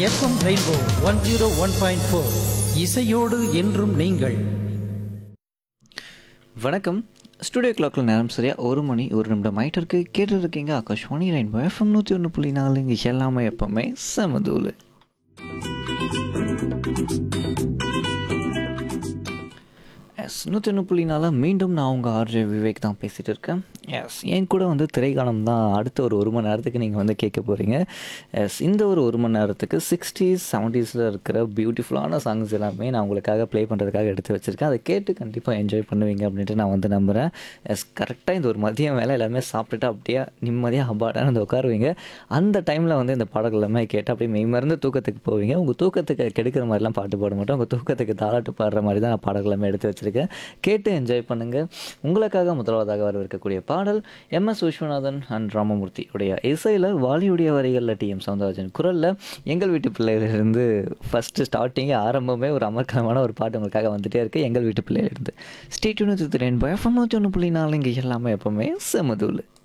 FM rainbow one zero one point four இசையோடு என்றும் நீங்கள் வணக்கம் ஸ்டுடியோ கிளாக்கில் நேரம் சரியா ஒரு மணி ஒரு நிமிடம் ஆயிட்டு இருக்கு கேட்டு இருக்கீங்க ஆகாஷ்வாணி ரெயின்போ எஃப்எம் நூற்றி ஒன்று புள்ளி நாலு இங்கே எல்லாமே எப்பவுமே சமதூள் எஸ் நூற்றி ஒன்று புள்ளி நாலு மீண்டும் நான் உங்கள் ஆர்ஜே விவேக் தான் பேசிகிட்டு இருக்கேன் எஸ் என் கூட வந்து திரைக்காலம் தான் அடுத்த ஒரு ஒரு மணி நேரத்துக்கு நீங்கள் வந்து கேட்க போகிறீங்க எஸ் இந்த ஒரு ஒரு மணி நேரத்துக்கு சிக்ஸ்டீஸ் செவன்ட்டீஸில் இருக்கிற பியூட்டிஃபுல்லான சாங்ஸ் எல்லாமே நான் உங்களுக்காக ப்ளே பண்ணுறதுக்காக எடுத்து வச்சுருக்கேன் அதை கேட்டு கண்டிப்பாக என்ஜாய் பண்ணுவீங்க அப்படின்ட்டு நான் வந்து நம்புகிறேன் எஸ் கரெக்டாக இந்த ஒரு மதியம் வேலை எல்லாமே சாப்பிட்டுட்டு அப்படியே நிம்மதியாக அபாடான வந்து உட்காருவீங்க அந்த டைமில் வந்து இந்த பாடல்கள் எல்லாமே கேட்டு அப்படியே மெய் மருந்து தூக்கத்துக்கு போவீங்க உங்கள் தூக்கத்துக்கு கெடுக்கிற மாதிரிலாம் பாட்டு பாட மாட்டோம் உங்கள் தூக்கத்துக்கு தாளாட்டு பாடுற மாதிரி தான் நான் பாடல்கள் எல்லாமே எடுத்து வச்சுருக்கேன் கேட்டு என்ஜாய் பண்ணுங்கள் உங்களுக்காக முதலாவதாக வரவிருக்கக்கூடிய பாடல் M S Viswanathan and Ramamoorthy உடைய இசையில் வாலியுடைய வரிகளில் டி எம் சவுந்தரராஜன் குரலில் எங்கள் வீட்டு பிள்ளையிலிருந்து ஃபஸ்ட்டு ஸ்டார்டிங்கே ஆரம்பமே ஒரு அமர்க்கலமான ஒரு பாட்டு உங்களுக்காக வந்துட்டே இருக்கு எங்கள் வீட்டு பிள்ளையிலிருந்து ஸ்டேட் யூனிட் ரெயின் பயம் நூற்றி ஒன்று புள்ளி நாலு இங்கே எல்லாமே எப்போவுமே செமதூள்